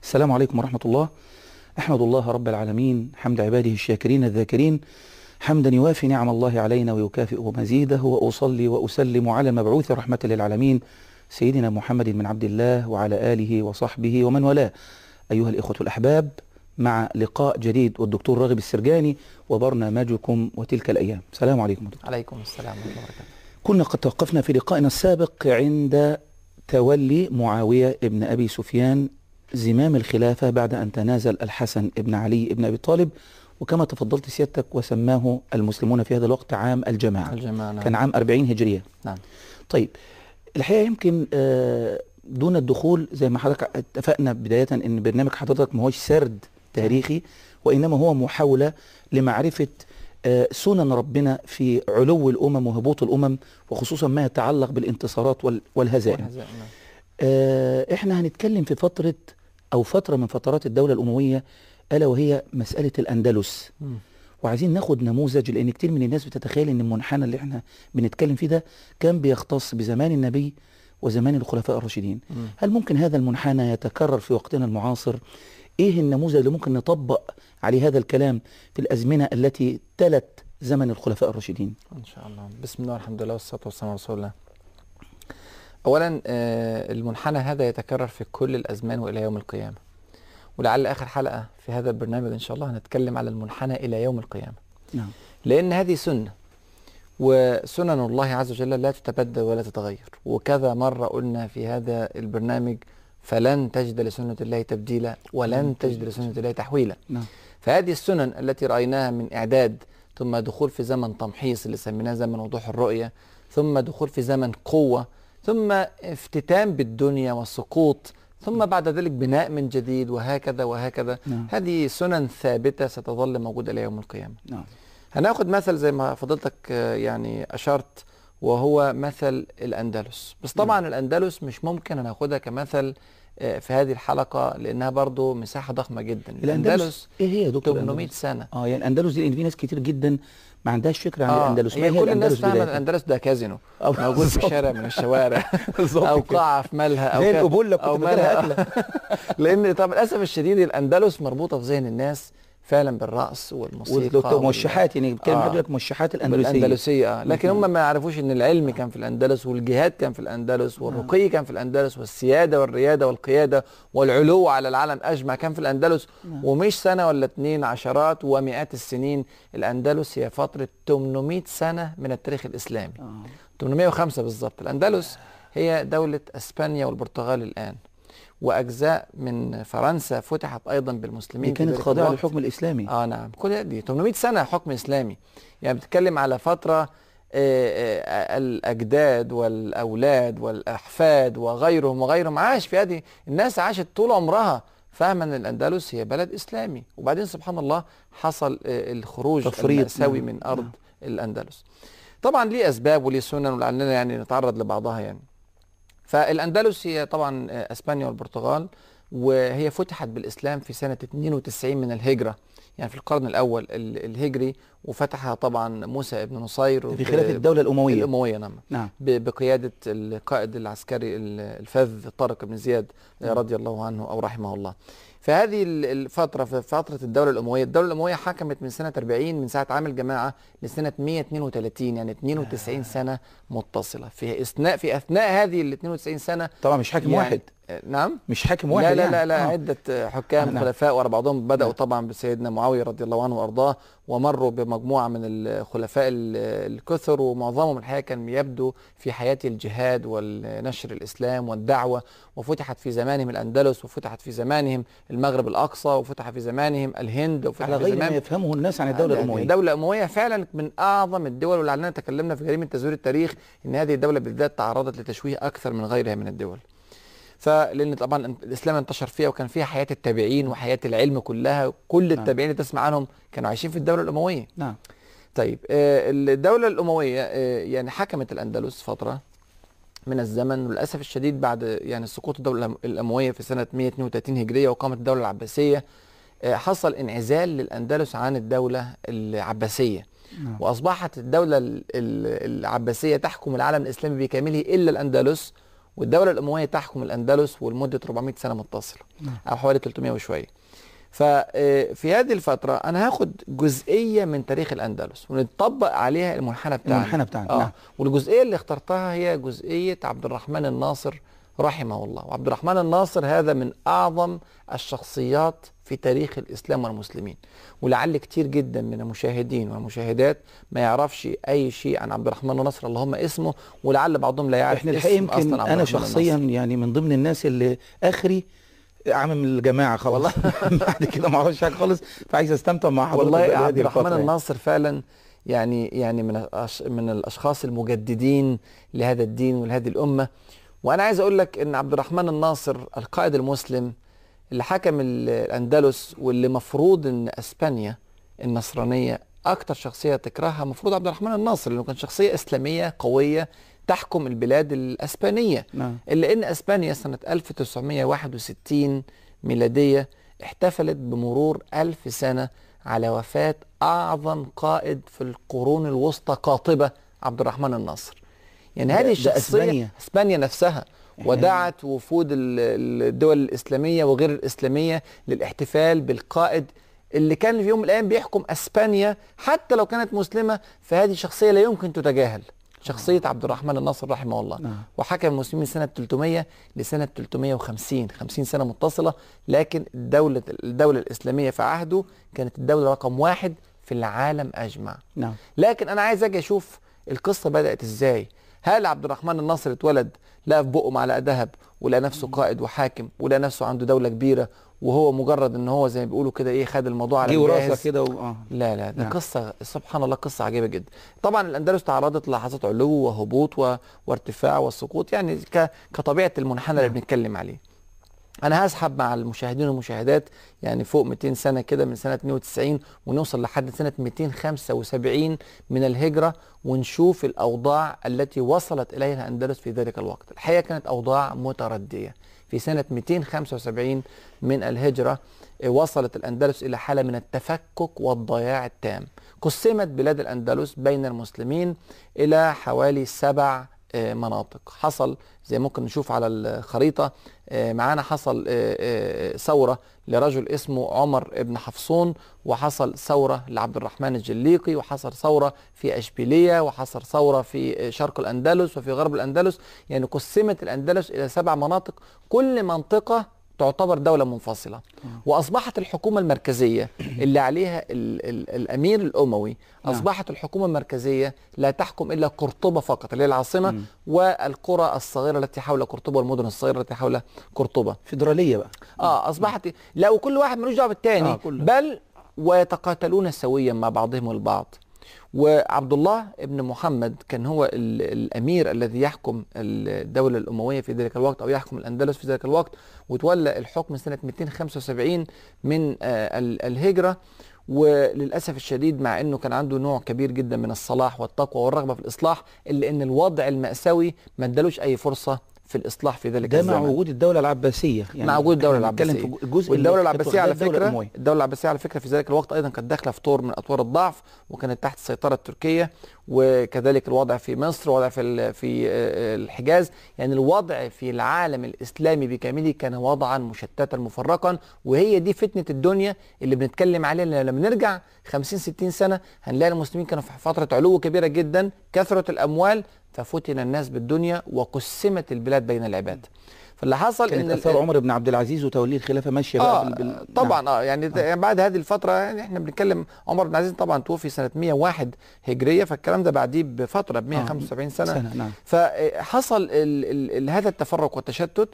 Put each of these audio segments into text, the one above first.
السلام عليكم ورحمة الله أحمد الله رب العالمين حمد عباده الشاكرين الذاكرين حمدا يوافي نعم الله علينا ويكافئ مزيده وأصلي وأسلم على المبعوث رحمة للعالمين سيدنا محمد بن عبد الله وعلى آله وصحبه ومن والاه أيها الإخوة الأحباب مع لقاء جديد والدكتور راغب السرجاني وبرنامجكم وتلك الأيام السلام عليكم دكتور. عليكم السلام ورحمة الله وبركاته كنا قد توقفنا في لقائنا السابق عند تولي معاوية ابن أبي سفيان زمام الخلافة بعد أن تنازل الحسن ابن علي ابن أبي طالب وكما تفضلت سيادتك وسماه المسلمون في هذا الوقت عام الجماعة الجماعة نعم. كان عام 40 هجرية نعم طيب الحقيقة يمكن آه، دون الدخول زي ما حضرتك اتفقنا بداية ان برنامج حضرتك ما هوش سرد تاريخي وإنما هو محاولة لمعرفة آه، سنن ربنا في علو الأمم وهبوط الأمم وخصوصا ما يتعلق بالانتصارات وال- والهزائم والهزائم، نعم. آه، احنا هنتكلم في فترة أو فترة من فترات الدولة الأموية ألا وهي مسألة الأندلس مم. وعايزين ناخد نموذج لان كتير من الناس بتتخيل ان المنحنى اللي احنا بنتكلم فيه ده كان بيختص بزمان النبي وزمان الخلفاء الراشدين مم. هل ممكن هذا المنحنى يتكرر في وقتنا المعاصر ايه النموذج اللي ممكن نطبق عليه هذا الكلام في الازمنه التي تلت زمن الخلفاء الراشدين إن شاء الله بسم الله والحمد لله والصلاة والسلام على رسول الله أولا آه، المنحنى هذا يتكرر في كل الأزمان وإلى يوم القيامة ولعل آخر حلقة في هذا البرنامج إن شاء الله هنتكلم على المنحنى إلى يوم القيامة نعم لأن هذه سنة وسنن الله عز وجل لا تتبدل ولا تتغير وكذا مرة قلنا في هذا البرنامج فلن تجد لسنة الله تبديلا ولن تجد لسنة الله تحويلا نعم فهذه السنن التي رأيناها من إعداد ثم دخول في زمن تمحيص اللي سميناه زمن وضوح الرؤية ثم دخول في زمن قوة ثم افتتان بالدنيا والسقوط ثم بعد ذلك بناء من جديد وهكذا وهكذا نعم هذه سنن ثابتة ستظل موجودة إلى يوم القيامة نعم هناخد مثل زي ما فضلتك آه، يعني أشرت وهو مثل الأندلس بس طبعا الأندلس مش ممكن هناخدها كمثل آه، في هذه الحلقة لأنها برضو مساحة ضخمة جدا الاندلس ايه هي يا دكتور 800 الأندلس؟ سنة اه يعني الاندلس دي لان في ناس كتير جدا ما عندهاش فكره عن آه، الاندلس ما هي كل الناس فاهمة بداية؟ الأندلس ده كازينو آه، موجود في بالظبط. شارع من الشوارع بالظبط أو كده. قاعة في مالها أو زي كده. القبولة أو كنت فاكرها مالها أكلة. لأن طبعا للأسف الشديد الأندلس مربوطة في ذهن الناس فعلا بالرقص والموسيقى والدكتور وال- موشحات يعني بتكلم آه. حضرتك لك موشحات الاندلسيه بالأندلسية آه. لكن هم ما يعرفوش ان العلم كان في الاندلس والجهاد كان في الاندلس والرقي كان في الاندلس والسيادة والريادة والقيادة والعلو على العالم اجمع كان في الاندلس نعم. ومش سنة ولا اتنين عشرات ومئات السنين الاندلس هي فترة 800 سنة من التاريخ الاسلامي آه. 805 بالظبط الاندلس هي دولة اسبانيا والبرتغال الان واجزاء من فرنسا فتحت ايضا بالمسلمين دي في كانت ذلك خاضعه الوقت. للحكم الاسلامي اه نعم كل دي 800 سنه حكم اسلامي يعني بتتكلم على فتره آه، آه، الاجداد والاولاد والاحفاد وغيرهم وغيرهم عاش في هذه الناس عاشت طول عمرها فاهمه ان الاندلس هي بلد اسلامي وبعدين سبحان الله حصل آه، الخروج تفريط، المأساوي نعم، من ارض نعم. الاندلس طبعا ليه اسباب وليه سنن ولعلنا يعني نتعرض لبعضها يعني فالاندلس هي طبعا آه، اسبانيا والبرتغال وهي فتحت بالاسلام في سنه 92 من الهجره يعني في القرن الاول ال- الهجري وفتحها طبعا موسى ابن نصير في ب- خلافه الدوله الامويه الامويه نعم نعم ب- بقياده القائد العسكري ال- الفذ طارق بن زياد آه، نعم. رضي الله عنه او رحمه الله فهذه ال- الفترة في فترة الدولة الأموية، الدولة الأموية حكمت من سنة 40 من ساعة عام الجماعة لسنة 132 يعني 92 سنة متصلة، في أثناء في أثناء هذه ال 92 سنة طبعا مش حاكم يعني- واحد آه، نعم مش حاكم واحد لا لا يعني. لا, لا آه. عدة حكام آه، نعم. خلفاء ورا بعضهم بدأوا نعم. طبعا بسيدنا معاوية رضي الله عنه وأرضاه ومروا بمجموعة من الخلفاء ال- الكثر ومعظمهم الحقيقة كان يبدو في حياته الجهاد والنشر الإسلام والدعوة وفتحت في زمانهم الأندلس وفتحت في زمانهم المغرب الأقصى وفتح في زمانهم الهند وفتح على في غير ما زمانهم يفهمه الناس عن الدوله يعني الامويه دولة أموية فعلا من أعظم الدول ولعلنا تكلمنا في جريمة تزوير التاريخ إن هذه الدولة بالذات تعرضت لتشويه أكثر من غيرها من الدول. فلأن طبعا الإسلام انتشر فيها وكان فيها حياة التابعين وحياة العلم كلها كل نعم. التابعين اللي تسمع عنهم كانوا عايشين في الدولة الأموية. نعم طيب آه، الدولة الأموية آه، يعني حكمت الأندلس فترة من الزمن وللأسف الشديد بعد يعني سقوط الدولة الأم- الأموية في سنة 132 هجرية وقامت الدولة العباسية آه، حصل انعزال للأندلس عن الدولة العباسية نعم. واصبحت الدوله ال- ال- العباسيه تحكم العالم الاسلامي بكامله الا الاندلس والدوله الامويه تحكم الاندلس ولمده 400 سنه متصله نعم. او حوالي 300 وشويه ففي هذه الفترة أنا هاخد جزئية من تاريخ الأندلس ونطبق عليها المنحنى بتاعنا المنحنى بتاعنا، آه. نعم. والجزئية اللي اخترتها هي جزئية عبد الرحمن الناصر رحمه الله وعبد الرحمن الناصر هذا من أعظم الشخصيات في تاريخ الإسلام والمسلمين ولعل كتير جدا من المشاهدين والمشاهدات ما يعرفش أي شيء عن عبد الرحمن الناصر اللهم اسمه ولعل بعضهم لا يعرف احنا الحقيقه اسم يمكن أصلا عبد انا الرحمن شخصيا الناصر. يعني من ضمن الناس اللي اخري عامل الجماعه خلاص والله بعد كده ما اعرفش حاجه خالص فعايز استمتع مع حضرتك والله بهذه عبد الرحمن الفترة يعني. الناصر فعلا يعني يعني من الأش من الاشخاص المجددين لهذا الدين ولهذه الامه وانا عايز اقول لك ان عبد الرحمن الناصر القائد المسلم اللي حكم ال- الاندلس واللي مفروض ان اسبانيا النصرانيه اكتر شخصيه تكرهها مفروض عبد الرحمن الناصر لانه كان شخصيه اسلاميه قويه تحكم البلاد الاسبانيه نعم إلا إن أسبانيا سنة 1961 ميلادية احتفلت بمرور ألف سنة على وفاة أعظم قائد في القرون الوسطى قاطبة عبد الرحمن الناصر يعني ده- هذه ده الشخصية أسبانيا. أسبانيا نفسها إحنا- ودعت وفود ال- الدول الإسلامية وغير الإسلامية للاحتفال بالقائد اللي كان في يوم من الأيام بيحكم أسبانيا حتى لو كانت مسلمة فهذه شخصية لا يمكن تتجاهل شخصية عبد الرحمن الناصر رحمه الله نعم. وحكم المسلمين سنة 300 لسنة 350 50 سنة متصلة لكن الدولة الدولة الإسلامية في عهده كانت الدولة رقم واحد في العالم أجمع نعم لكن أنا عايز أجي أشوف القصة بدأت إزاي هل عبد الرحمن الناصر اتولد لقى في بقه معلقة ذهب ولقى نفسه قائد وحاكم ولقى نفسه عنده دولة كبيرة وهو مجرد ان هو زي ما بيقولوا كده ايه خد الموضوع على جه وراسه الجاهز كده و... اه لا لا ده نعم. قصة سبحان الله قصة عجيبة جدا طبعا الأندلس تعرضت للحظات علو وهبوط و... وارتفاع وسقوط يعني ك... كطبيعة المنحنى اللي بنتكلم عليه أنا هسحب مع المشاهدين والمشاهدات يعني فوق 200 سنة كده من سنة 190 ونوصل لحد سنة 275 من الهجرة ونشوف الأوضاع التي وصلت إليها الأندلس في ذلك الوقت الحقيقة كانت أوضاع متردية في سنة 275 من الهجرة آه، وصلت الأندلس إلى حالة من التفكك والضياع التام قسمت بلاد الأندلس بين المسلمين إلى حوالي سبع آه، مناطق حصل زي ممكن نشوف على الخريطة آه، معانا حصل آه، آه، ثورة لرجل اسمه عمر ابن حفصون وحصل ثورة لعبد الرحمن الجليقي وحصل ثورة في أشبيلية وحصل ثورة في آه، شرق الأندلس وفي غرب الأندلس يعني قسمت الأندلس إلى سبع مناطق كل منطقة تعتبر دولة منفصلة وأصبحت الحكومة المركزية اللي عليها ال ال الأمير الأموي نعم. أصبحت الحكومة المركزية لا تحكم إلا قرطبة فقط اللي هي العاصمة مم. والقرى الصغيرة التي حول قرطبة والمدن الصغيرة التي حول قرطبة فيدراليه بقى اه اصبحت لا وكل واحد ملوش دعوه بالتاني آه، كله. بل ويتقاتلون سويا مع بعضهم البعض وعبد الله ابن محمد كان هو ال- الامير الذي يحكم الدوله الامويه في ذلك الوقت او يحكم الاندلس في ذلك الوقت وتولى الحكم سنه 275 من آه، ال- الهجره وللاسف الشديد مع انه كان عنده نوع كبير جدا من الصلاح والتقوى والرغبه في الاصلاح الا ان الوضع الماساوي ما ادالوش اي فرصه في الاصلاح في ذلك ده مع الزمن وجود الدوله العباسيه مع وجود الدوله إحنا بنتكلم العباسيه في الجزء والدوله اللي كانت العباسيه على واخداه الدولة فكره الأموية. الدوله العباسيه على فكره في ذلك الوقت ايضا كانت داخله في طور من اطوار الضعف وكانت تحت السيطره التركيه وكذلك الوضع في مصر وضع في ال- في آه، الحجاز يعني الوضع في العالم الاسلامي بكامله كان وضعا مشتتا مفرقا وهي دي فتنه الدنيا اللي بنتكلم عليها لأن لما نرجع 50 60 سنه هنلاقي المسلمين كانوا في فتره علو كبيره جدا كثره الاموال ففتن الناس بالدنيا وقسمت البلاد بين العباد فاللي حصل كانت ان اثار عمر بن عبد العزيز وتوليه الخلافه ماشيه بقى اه بال... بال... طبعا اه يعني, آه. يعني بعد هذه الفتره يعني احنا بنتكلم عمر بن عزيز طبعا توفي سنه 101 هجريه فالكلام ده بعديه بفتره ب 175 سنه, سنة نعم فحصل ال ال ال هذا التفرق والتشتت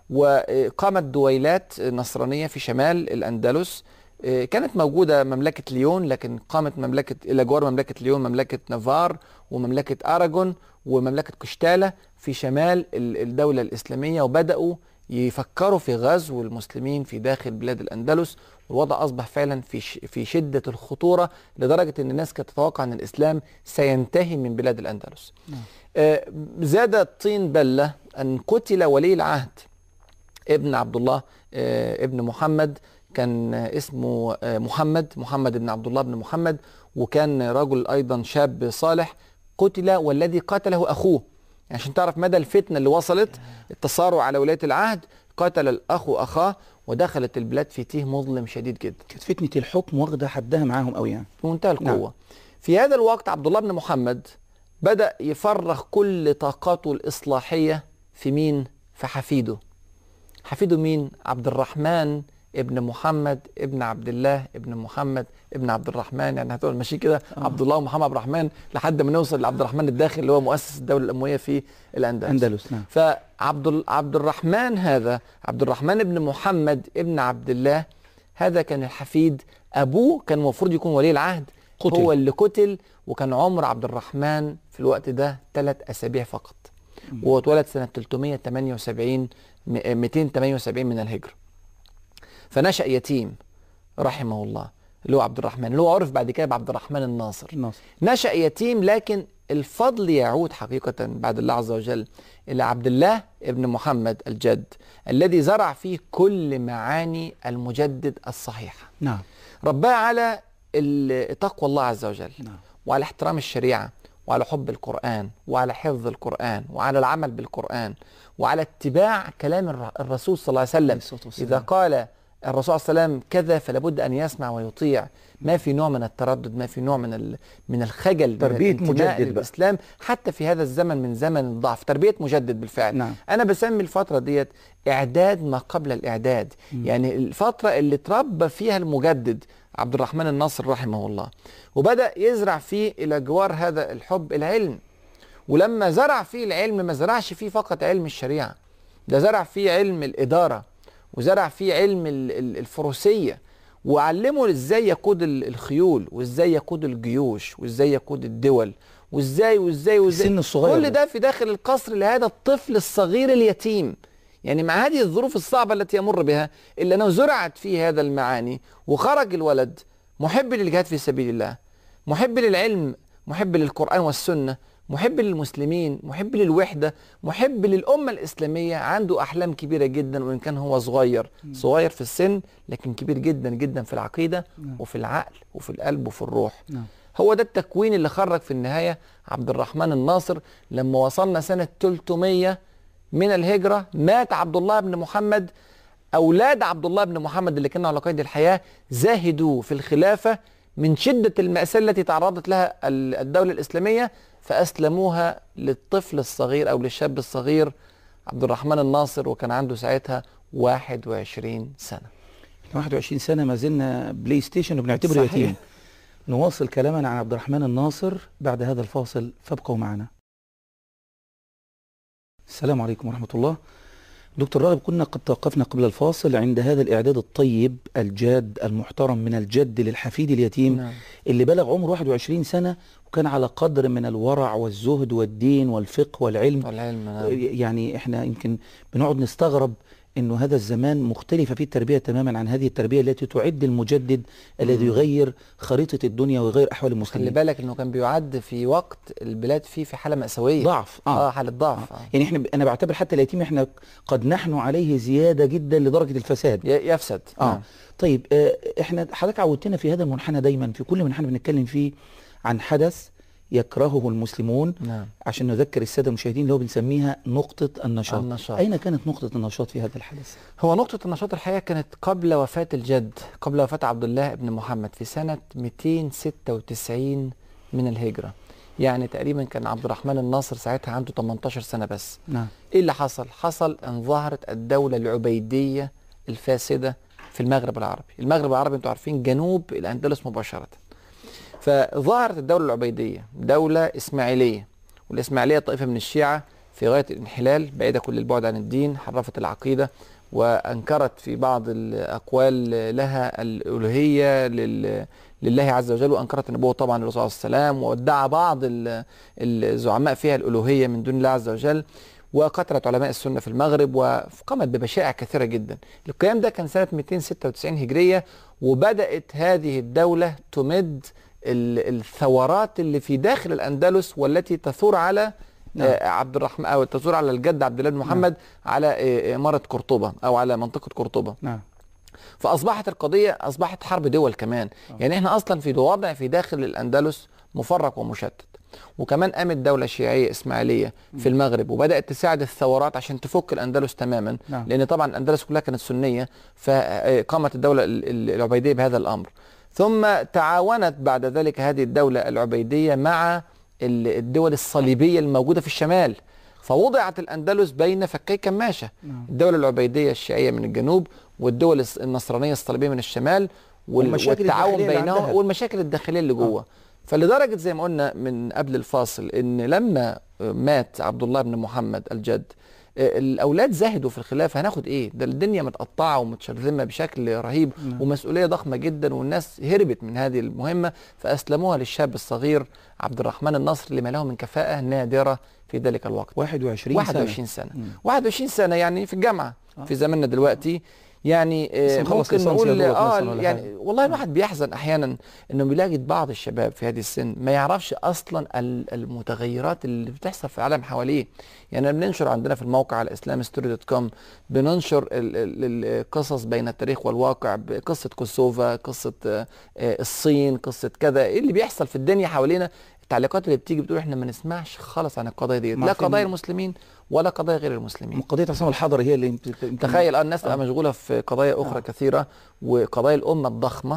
وقامت دويلات نصرانيه في شمال الاندلس آه، كانت موجودة مملكة ليون لكن قامت مملكة إلى جوار مملكة ليون مملكة نافار ومملكة أراجون ومملكة قشتالة في شمال ال- الدولة الإسلامية وبدأوا يفكروا في غزو المسلمين في داخل بلاد الأندلس والوضع أصبح فعلا في ش- في شدة الخطورة لدرجة أن الناس كانت تتوقع أن الإسلام سينتهي من بلاد الأندلس آه، زاد الطين بلة أن قتل ولي العهد ابن عبد الله آه، ابن محمد كان آه، اسمه آه، محمد محمد بن عبد الله بن محمد وكان رجل ايضا شاب صالح قتل والذي قتله اخوه يعني عشان تعرف مدى الفتنة اللي وصلت التصارع على ولاية العهد قتل الأخ أخاه ودخلت البلاد في تيه مظلم شديد جدا كانت فتنه الحكم واخده حدها معاهم قوي يعني بمنتهى القوة نعم. نعم. في هذا الوقت عبد الله بن محمد بدأ يفرغ كل طاقاته الإصلاحية في مين؟ في حفيده حفيده مين؟ عبد الرحمن ابن محمد ابن عبد الله ابن محمد ابن عبد الرحمن يعني هتقول ماشي كده آه. عبد الله ومحمد عبد الرحمن لحد ما نوصل لعبد الرحمن الداخل اللي هو مؤسس الدولة الأموية في الأندلس اندلس نعم فعبد ال- عبد الرحمن هذا عبد الرحمن ابن محمد ابن عبد الله هذا كان الحفيد ابوه كان المفروض يكون ولي العهد قتل. هو اللي قتل وكان عمر عبد الرحمن في الوقت ده ثلاث اسابيع فقط وهو اتولد سنه 378 م- 278 من الهجره فنشأ يتيم رحمه الله اللي هو عبد الرحمن اللي هو عرف بعد كده بعبد الرحمن الناصر الناصر نشأ يتيم لكن الفضل يعود حقيقة بعد الله عز وجل إلى عبد الله ابن محمد الجد الذي زرع فيه كل معاني المجدد الصحيحة نعم رباه على ال- تقوى الله عز وجل نعم وعلى احترام الشريعة وعلى حب القرآن وعلى حفظ القرآن وعلى العمل بالقرآن وعلى اتباع كلام الر- الرسول صلى الله عليه عليه وسلم الصلاة والسلام. إذا قال الرسول صلى الله عليه وسلم كذا فلا بد أن يسمع ويطيع ما في نوع من التردد ما في نوع من ال- من الخجل تربية من الانتماء مجدد بقى. للإسلام حتى في هذا الزمن من زمن الضعف تربية مجدد بالفعل نعم أنا بسمي الفترة ديت إعداد ما قبل الإعداد مم. يعني الفترة اللي تربى فيها المجدد عبد الرحمن الناصر رحمه الله وبدأ يزرع فيه إلى جوار هذا الحب العلم ولما زرع فيه العلم ما زرعش فيه فقط علم الشريعة ده زرع فيه علم الإدارة وزرع فيه علم ال- ال- الفروسية وعلمه ازاي يقود ال- الخيول وازاي يقود الجيوش وازاي يقود الدول وازاي وازاي وازاي السن الصغير كل ده في داخل القصر لهذا الطفل الصغير اليتيم يعني مع هذه الظروف الصعبة التي يمر بها إلا أنه زرعت فيه هذا المعاني وخرج الولد محب للجهاد في سبيل الله محب للعلم محب للقرآن والسنة محب للمسلمين محب للوحدة محب للأمة الإسلامية عنده أحلام كبيرة جدا وإن كان هو صغير صغير في السن لكن كبير جدا جدا في العقيدة نعم. وفي العقل وفي القلب وفي الروح نعم هو ده التكوين اللي خرج في النهاية عبد الرحمن الناصر لما وصلنا سنة 300 من الهجرة مات عبد الله بن محمد أولاد عبد الله بن محمد اللي كانوا على قيد الحياة زاهدوا في الخلافة من شدة المأساة التي تعرضت لها ال- الدولة الإسلامية فأسلموها للطفل الصغير أو للشاب الصغير عبد الرحمن الناصر وكان عنده ساعتها 21 سنة 21 سنة ما زلنا بلاي ستيشن وبنعتبره صحيح. يتيم نواصل كلامنا عن عبد الرحمن الناصر بعد هذا الفاصل فابقوا معنا السلام عليكم ورحمة الله دكتور راغب كنا قد توقفنا قبل الفاصل عند هذا الإعداد الطيب الجاد المحترم من الجد للحفيد اليتيم نعم. اللي بلغ عمره 21 سنة وكان على قدر من الورع والزهد والدين والفقه والعلم والعلم نعم. يعني احنا يمكن بنقعد نستغرب انه هذا الزمان مختلفة فيه التربية تماما عن هذه التربية التي تعد المجدد الذي مم. يغير خريطة الدنيا ويغير احوال خلي المسلمين بالك انه كان بيعد في وقت البلاد فيه في حاله ماساويه ضعف اه, اه, حاله ضعف آه. يعني احنا انا بعتبر حتى اليتيم احنا قد نحن عليه زيادة جدا لدرجة الفساد ي- يفسد اه نعم. طيب آه احنا حضرتك عودتنا في هذا المنحنى دايما في كل منحنى بنتكلم فيه عن حدث يكرهه المسلمون نعم عشان نذكر السادة المشاهدين اللي هو بنسميها نقطة النشاط النشاط. أين كانت نقطة النشاط في هذا الحدث؟ هو نقطة النشاط الحقيقة كانت قبل وفاة الجد قبل وفاة عبد الله بن محمد في سنة 296 من الهجرة يعني تقريبا كان عبد الرحمن الناصر ساعتها عنده 18 سنة بس نعم ايه اللي حصل؟ حصل ان ظهرت الدولة العبيدية الفاسدة في المغرب العربي المغرب العربي انتوا عارفين جنوب الأندلس مباشرة فظهرت الدولة العبيدية دولة إسماعيلية والإسماعيلية طائفة من الشيعة في غاية الانحلال بعيدة كل البعد عن الدين حرفت العقيدة وأنكرت في بعض الأقوال لها الألوهية لل لله عز وجل وأنكرت النبوة طبعا للرسول صلى الله عليه وسلم وادعى بعض ال- الزعماء فيها الألوهية من دون الله عز وجل وقتلت علماء السنة في المغرب وقامت بمشائع كثيرة جدا القيام ده كان سنة 296 هجرية وبدأت هذه الدولة تمد ال- الثورات اللي في داخل الأندلس والتي تثور على نعم. آه، عبد الرحمن أو تثور على الجد عبد الله بن محمد على آه، إمارة قرطبة أو على منطقة قرطبة نعم فاصبحت القضيه اصبحت حرب دول كمان آه. يعني احنا اصلا في وضع في داخل الاندلس مفرق ومشتت وكمان قامت دوله شيعيه اسماعيليه في المغرب وبدات تساعد الثورات عشان تفك الاندلس تماما نعم. لان طبعا الاندلس كلها كانت سنيه فقامت الدوله ال- ال- العبيديه بهذا الامر ثم تعاونت بعد ذلك هذه الدوله العبيديه مع ال- الدول الصليبيه الموجوده في الشمال فوضعت الاندلس بين فكي كماشه نعم. الدوله العبيديه الشيعيه من الجنوب والدول الص- النصرانيه الصليبيه من الشمال وال- والمشاكل والتعاون الداخلية اللي بينهم عندها. والمشاكل الداخليه اللي جوه فلدرجه زي ما قلنا من قبل الفاصل ان لما مات عبد الله بن محمد الجد آه، الاولاد زهدوا في الخلافه هناخد ايه ده الدنيا متقطعه ومتشرذمه بشكل رهيب نعم. ومسؤوليه ضخمه جدا والناس هربت من هذه المهمه فاسلموها للشاب الصغير عبد الرحمن النصر لما له من كفاءه نادره في ذلك الوقت 21 21 سنة, مم. 21 سنة يعني في الجامعة آه. في زماننا دلوقتي يعني لسه آه، مخلص ممكن ليسانس نقول يا دوبك اه مثلاً ولا يعني حاجة. والله الواحد بيحزن احيانا انه بيلاقي بعض الشباب في هذه السن ما يعرفش اصلا ال- المتغيرات اللي بتحصل في العالم حواليه يعني بننشر عندنا في الموقع على اسلام ستوري دوت كوم بننشر ال- ال- القصص بين التاريخ والواقع قصة كوسوفا قصة آه، آه، الصين قصة كذا ايه اللي بيحصل في الدنيا حوالينا التعليقات اللي بتيجي بتقول احنا ما نسمعش خالص عن القضايا دي لا عارفين- قضايا المسلمين ولا قضايا غير المسلمين قضيه عصام الحضري هي اللي يمكن- يمكن- تخيل آه، الناس تبقى آه. مشغوله في قضايا اخرى آه. كثيره وقضايا الامه الضخمه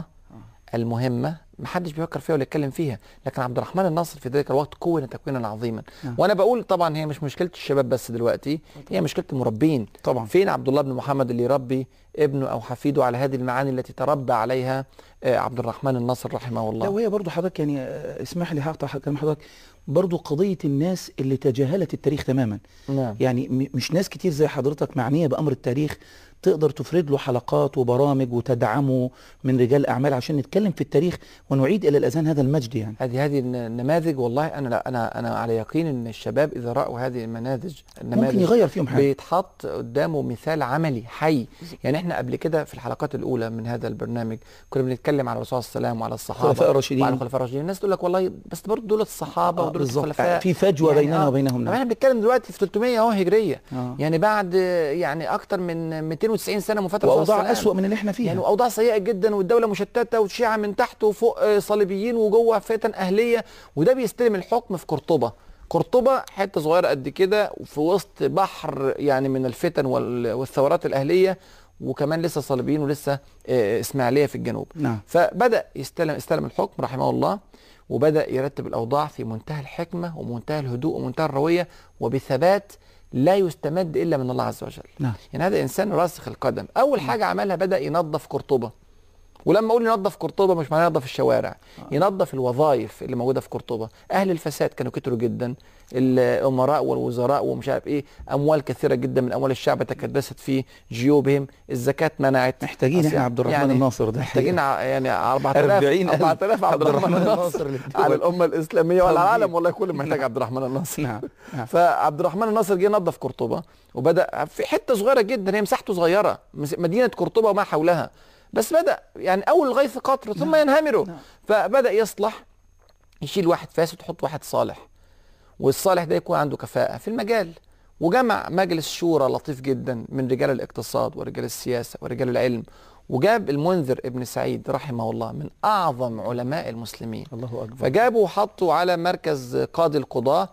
المهمه ما حدش بيفكر فيها ولا يتكلم فيها لكن عبد الرحمن الناصر في ذلك الوقت كون تكوينا عظيما نعم. وانا بقول طبعا هي مش مشكله الشباب بس دلوقتي هي مشكله المربين طبعا فين عبد الله بن محمد اللي يربي ابنه او حفيده على هذه المعاني التي تربى عليها آه، عبد الرحمن الناصر رحمه لا الله وهي برضو حضرتك يعني آه، اسمح لي هقطع كلام حضرتك برضو قضيه الناس اللي تجاهلت التاريخ تماما نعم يعني م- مش ناس كتير زي حضرتك معنيه بامر التاريخ تقدر تفرد له حلقات وبرامج وتدعمه من رجال اعمال عشان نتكلم في التاريخ ونعيد الى الاذهان هذا المجد يعني هذه هذه الن- النماذج والله انا لا انا انا على يقين ان الشباب اذا راوا هذه النماذج ممكن النماذج يغير فيهم حاجه بيتحط قدامه مثال عملي حي يعني احنا قبل كده في الحلقات الاولى من هذا البرنامج كنا بنتكلم على الرسول صلى الله عليه وسلم وعلى الصحابه الخلفاء الراشدين. وعلى الخلفاء الراشدين الناس تقول لك والله بس برضه دول الصحابه آه، ودول بالظبط. الخلفاء في فجوه يعني بيننا آه. وبينهم طب نعم. احنا بنتكلم دلوقتي في 300 اهو هجريه آه. يعني بعد آه، يعني اكتر من 290 سنه من فتره الرسول صلى الله واوضاع عليه وسلم. اسوأ من اللي احنا فيها يعني واوضاع سيئه جدا والدوله مشتته والشيعه من تحت وفوق آه، صليبيين وجوه فتن اهليه وده بيستلم الحكم في قرطبه قرطبه حته صغيره قد كده في وسط بحر يعني من الفتن وال- والثورات الاهليه وكمان لسه صليبيين ولسه آه، اسماعيليه في الجنوب نعم فبدا يستلم استلم الحكم رحمه الله وبدا يرتب الاوضاع في منتهى الحكمه ومنتهى الهدوء ومنتهى الرويه وبثبات لا يستمد الا من الله عز وجل نعم يعني هذا انسان راسخ القدم اول حاجه عملها بدا ينظف قرطبه ولما اقول ينظف قرطبه مش معناه ينظف الشوارع ينظف الوظائف اللي موجوده في قرطبه اهل الفساد كانوا كتروا جدا الامراء والوزراء ومش عارف ايه اموال كثيره جدا من اموال الشعب تكدست في جيوبهم الزكاه منعت محتاجين أصل احنا عبد الرحمن يعني الناصر ده محتاجين ع- يعني 4000 40,000 4000 عبد الرحمن الناصر للدول. على الامه الاسلاميه وعلى توجيه. العالم والله كله محتاج عبد الرحمن الناصر نعم نعم فعبد الرحمن الناصر جه نظف قرطبه وبدا في حته صغيره جدا هي مساحته صغيره مس- مدينه قرطبه وما حولها بس بدا يعني اول الغيث قطر ثم ينهمر نعم. فبدا يصلح يشيل واحد فاسد ويحط واحد صالح والصالح ده يكون عنده كفاءه في المجال وجمع مجلس شورى لطيف جدا من رجال الاقتصاد ورجال السياسه ورجال العلم وجاب المنذر ابن سعيد رحمه الله من اعظم علماء المسلمين الله اكبر فجابوا وحطوا على مركز قاضي القضاة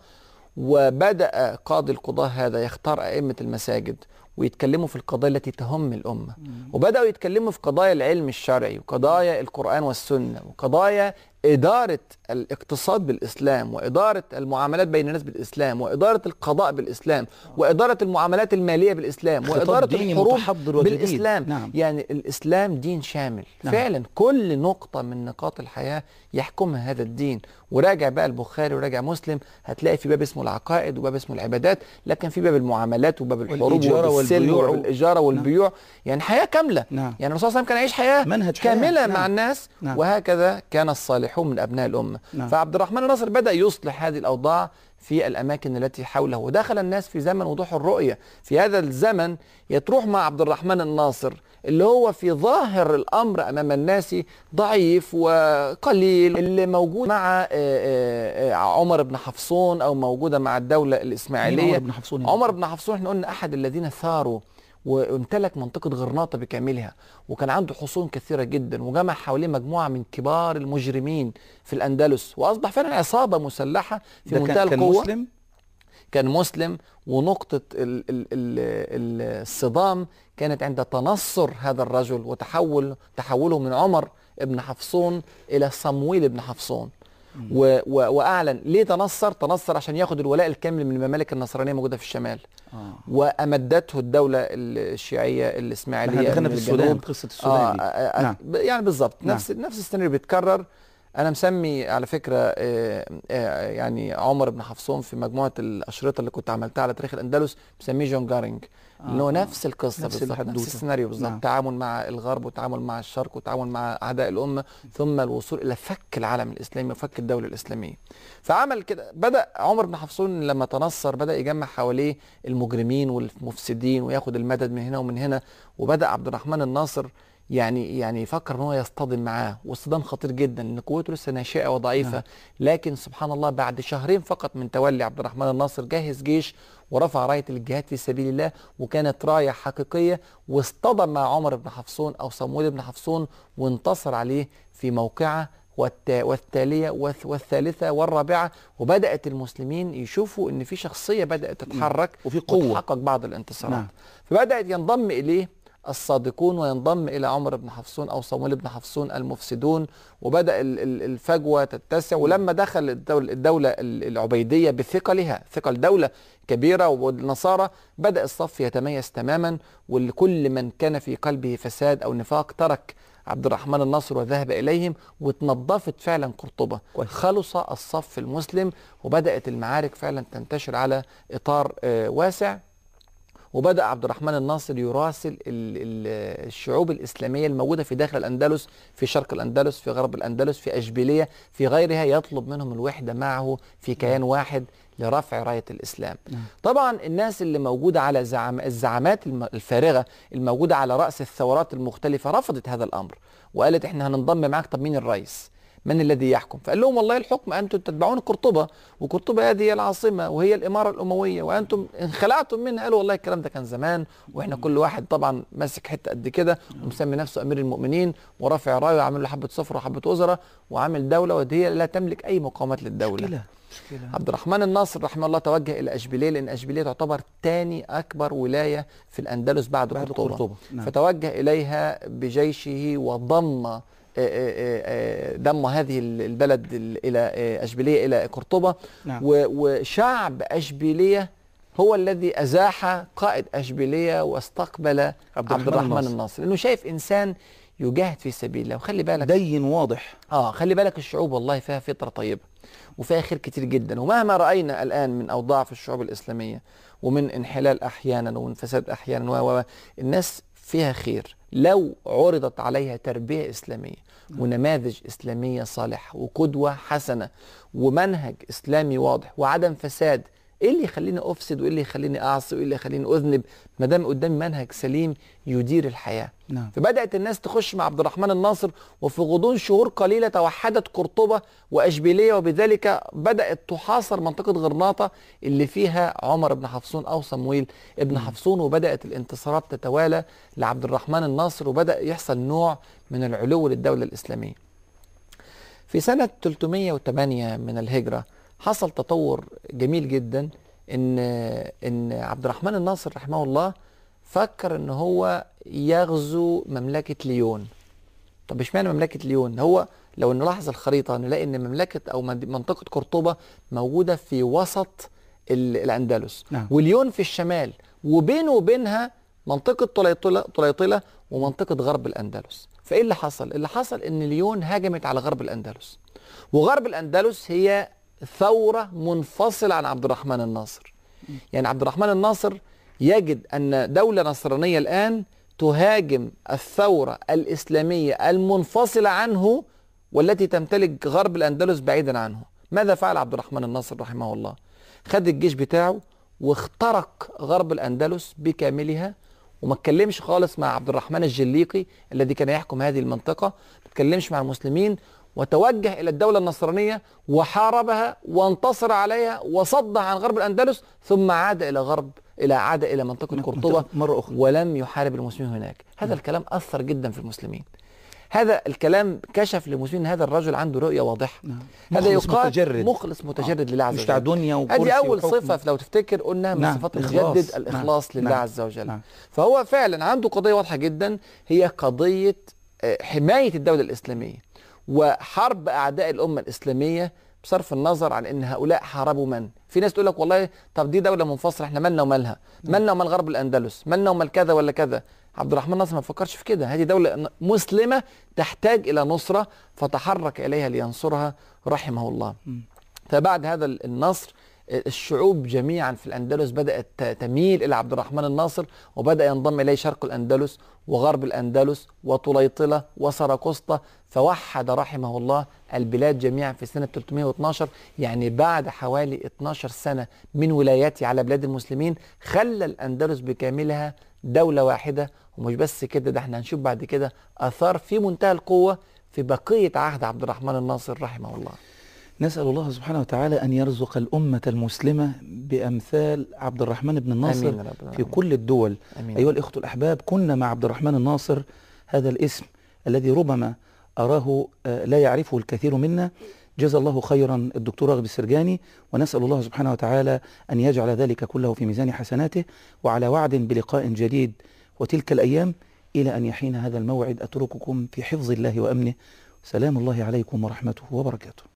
وبدأ قاضي القضاة هذا يختار أئمة المساجد ويتكلموا في القضايا التي تهم الأمة وبدأوا يتكلموا في قضايا العلم الشرعي وقضايا القرآن والسنة وقضايا إدارة الاقتصاد بالإسلام وإدارة المعاملات بين الناس بالإسلام وإدارة القضاء بالإسلام وإدارة المعاملات المالية بالإسلام خطاب وإدارة ديني الحروب متحضر وجديد. بالإسلام نعم. يعني الإسلام دين شامل نعم. فعلا كل نقطة من نقاط الحياة يحكمها هذا الدين وراجع بقى البخاري وراجع مسلم هتلاقي في باب اسمه العقائد وباب اسمه العبادات لكن في باب المعاملات وباب الحروب والإجارة والسلم والبيوع. والإجارة والبيوع يعني حياة كاملة نعم يعني الرسول صلى الله عليه وسلم كان يعيش حياة منهج حياة. كاملة نعم. مع الناس نعم. وهكذا كان الصالحون من أبناء الأمة نعم. فعبد الرحمن الناصر بدأ يصلح هذه الأوضاع في الأماكن التي حوله ودخل الناس في زمن وضوح الرؤية في هذا الزمن يتروح مع عبد الرحمن الناصر اللي هو في ظاهر الأمر أمام الناس ضعيف وقليل اللي موجود مع آه، آه، آه، عمر بن حفصون أو موجودة مع الدولة مين الإسماعيلية عمر بن حفصون يعني؟ عمر بن حفصون احنا قلنا أحد الذين ثاروا وامتلك منطقة غرناطة بكاملها وكان عنده حصون كثيرة جدا وجمع حواليه مجموعة من كبار المجرمين في الأندلس وأصبح فعلا عصابة مسلحة في ده منتهى كان, كان القوة مسلم كان مسلم ونقطة ال ال ال الصدام كانت عند تنصر هذا الرجل وتحول تحوله من عمر ابن حفصون إلى صمويل ابن حفصون و و وأعلن ليه تنصر؟ تنصر عشان ياخد الولاء الكامل من الممالك النصرانية الموجودة في الشمال آه. وأمدته الدولة الشيعية الإسماعيلية احنا دخلنا من في السودان الجنوب. قصة آه السودان دي آه نعم. آه يعني بالظبط نعم. نفس نفس السيناريو بيتكرر انا مسمي على فكره آه، آه، يعني عمر بن حفصون في مجموعه الاشرطه اللي كنت عملتها على تاريخ الاندلس مسميه جون جارينج لان هو آه. نفس القصه نفس بالظبط الحدوتة. نفس السيناريو بالظبط نعم. تعامل مع الغرب وتعامل مع الشرق وتعامل مع اعداء الامه ثم الوصول الى فك العالم الاسلامي وفك الدوله الاسلاميه فعمل كده بدا عمر بن حفصون لما تنصر بدا يجمع حواليه المجرمين والمفسدين وياخد المدد من هنا ومن هنا وبدا عبد الرحمن الناصر يعني يعني يفكر ان هو يصطدم معاه واصطدام خطير جدا لان قوته لسه ناشئه وضعيفه نعم. لكن سبحان الله بعد شهرين فقط من تولي عبد الرحمن الناصر جهز جيش ورفع رايه الجهاد في سبيل الله وكانت رايه حقيقيه واصطدم مع عمر بن حفصون او صمويل بن حفصون وانتصر عليه في موقعه والتا- والتاليه والث- والثالثه والرابعه وبدات المسلمين يشوفوا ان في شخصيه بدات تتحرك وفي قوة وتحقق بعض الانتصارات نعم. فبدات ينضم اليه الصادقون وينضم الى عمر بن حفصون او صمويل بن حفصون المفسدون وبدا ال- ال- الفجوه تتسع ولما دخل الدوله, الدولة ال- العبيديه بثقلها ثقل دوله كبيره والنصارى بدا الصف يتميز تماما والكل من كان في قلبه فساد او نفاق ترك عبد الرحمن الناصر وذهب اليهم واتنظفت فعلا قرطبه كويس. خلص الصف المسلم وبدات المعارك فعلا تنتشر على اطار آه، واسع وبدأ عبد الرحمن الناصر يراسل ال- ال- الشعوب الإسلامية الموجودة في داخل الأندلس في شرق الأندلس في غرب الأندلس في أشبيلية في غيرها يطلب منهم الوحدة معه في كيان واحد لرفع راية الإسلام نعم. طبعا الناس اللي موجودة على زعم الزعامات الم- الفارغة الموجودة على رأس الثورات المختلفة رفضت هذا الأمر وقالت احنا هننضم معاك طب مين الرئيس من الذي يحكم فقال لهم والله الحكم أنتم تتبعون قرطبة وقرطبة هذه هي العاصمة وهي الإمارة الأموية وأنتم انخلعتم منها قالوا والله الكلام ده كان زمان وإحنا كل واحد طبعا ماسك حتة قد كده ومسمي نفسه أمير المؤمنين ورافع رايه وعامل له حبة صفر وحبة وزراء وعامل دولة وهي لا تملك أي مقاومات للدولة مشكلة مشكلة عبد الرحمن الناصر رحمه الله توجه الى اشبيليه لان اشبيليه تعتبر ثاني اكبر ولايه في الاندلس بعد, بعد قرطبه, قرطبة نعم. فتوجه اليها بجيشه وضم آه، آه، آه، ضم هذه البلد ال- الى آه، اشبيليه الى قرطبه نعم. و- وشعب اشبيليه هو الذي ازاح قائد اشبيليه واستقبل عبد عبد الرحمن الرحمن الناصر. الناصر لانه شايف انسان يجاهد في سبيل الله وخلي بالك دين واضح اه خلي بالك الشعوب والله فيها فطره طيبه وفيها خير كتير جدا ومهما راينا الان من اوضاع في الشعوب الاسلاميه ومن انحلال احيانا ومن فساد احيانا و و- الناس فيها خير لو عرضت عليها تربيه اسلاميه ونماذج اسلاميه صالحه وقدوه حسنه ومنهج اسلامي واضح وعدم فساد ايه اللي يخليني افسد وايه اللي يخليني اعصي وايه اللي يخليني اذنب ما دام قدامي منهج سليم يدير الحياه نعم فبدأت الناس تخش مع عبد الرحمن الناصر وفي غضون شهور قليلة توحدت قرطبة وأشبيلية وبذلك بدأت تحاصر منطقة غرناطة اللي فيها عمر بن حفصون أو صمويل ابن حفصون وبدأت الانتصارات تتوالى لعبد الرحمن الناصر وبدأ يحصل نوع من العلو للدولة الإسلامية في سنة 308 من الهجرة حصل تطور جميل جدا ان ان عبد الرحمن الناصر رحمه الله فكر ان هو يغزو مملكة ليون طب اشمعنى مملكة ليون هو لو نلاحظ الخريطة نلاقي ان مملكة او مد- منطقة قرطبة موجودة في وسط ال- الاندلس نعم. وليون في الشمال وبينه وبينها منطقة طليطلة طليطلة ومنطقة غرب الأندلس فإيه اللي حصل؟ اللي حصل إن ليون هاجمت على غرب الأندلس وغرب الأندلس هي ثورة منفصلة عن عبد الرحمن الناصر يعني عبد الرحمن الناصر يجد أن دولة نصرانية الآن تهاجم الثورة الإسلامية المنفصلة عنه والتي تمتلك غرب الأندلس بعيدا عنه ماذا فعل عبد الرحمن الناصر رحمه الله خد الجيش بتاعه واخترق غرب الأندلس بكاملها وما اتكلمش خالص مع عبد الرحمن الجليقي الذي كان يحكم هذه المنطقة ما اتكلمش مع المسلمين وتوجه إلى الدولة النصرانية وحاربها وانتصر عليها وصد عن غرب الأندلس ثم عاد إلى غرب إلى عاد إلى منطقة قرطبة مرة أخرى ولم يحارب المسلمين هناك هذا الكلام أثر جدا في المسلمين هذا الكلام كشف للمسلمين ان هذا الرجل عنده رؤيه واضحه نعم. هذا مخلص يقال متجرد. مخلص متجرد لله عز مش بتاع وجل دنيا وكرسي هذه اول وحكم. صفه لو تفتكر قلنا من نعم، صفات إخلاص. المجدد الاخلاص نعم، لله نعم، عز وجل نعم. فهو فعلا عنده قضيه واضحه جدا هي قضيه آه، حمايه الدوله الاسلاميه وحرب اعداء الامه الاسلاميه بصرف النظر عن ان هؤلاء حاربوا من في ناس تقول لك والله طب دي دوله منفصله احنا مالنا ومالها مالنا ومال غرب الاندلس مالنا ومال كذا ولا كذا عبد الرحمن ناصر ما فكرش في كده هذه دوله مسلمه تحتاج الى نصره فتحرك اليها لينصرها رحمه الله فبعد هذا النصر الشعوب جميعا في الأندلس بدأت ت- تميل إلى عبد الرحمن الناصر وبدأ ينضم إليه شرق الأندلس وغرب الأندلس وطليطلة وسراقسطة فوحد رحمه الله البلاد جميعا في سنة 312 يعني بعد حوالي 12 سنة من ولايته على بلاد المسلمين خلى الأندلس بكاملها دولة واحدة ومش بس كده ده احنا هنشوف بعد كده آثار في منتهى القوة في بقية عهد عبد الرحمن الناصر رحمه الله نسأل الله سبحانه وتعالى أن يرزق الأمة المسلمة بأمثال عبد الرحمن بن الناصر آمين يا رب في العالمين. كل الدول آمين. أيها الإخوة الأحباب كنا مع عبد الرحمن الناصر هذا الاسم الذي ربما أراه آه، لا يعرفه الكثير منا جزا الله خيرا الدكتور راغب السرجاني ونسأل الله سبحانه وتعالى أن يجعل ذلك كله في ميزان حسناته وعلى وعد بلقاء جديد وتلك الأيام إلى أن يحين هذا الموعد أترككم في حفظ الله وأمنه سلام الله عليكم ورحمته وبركاته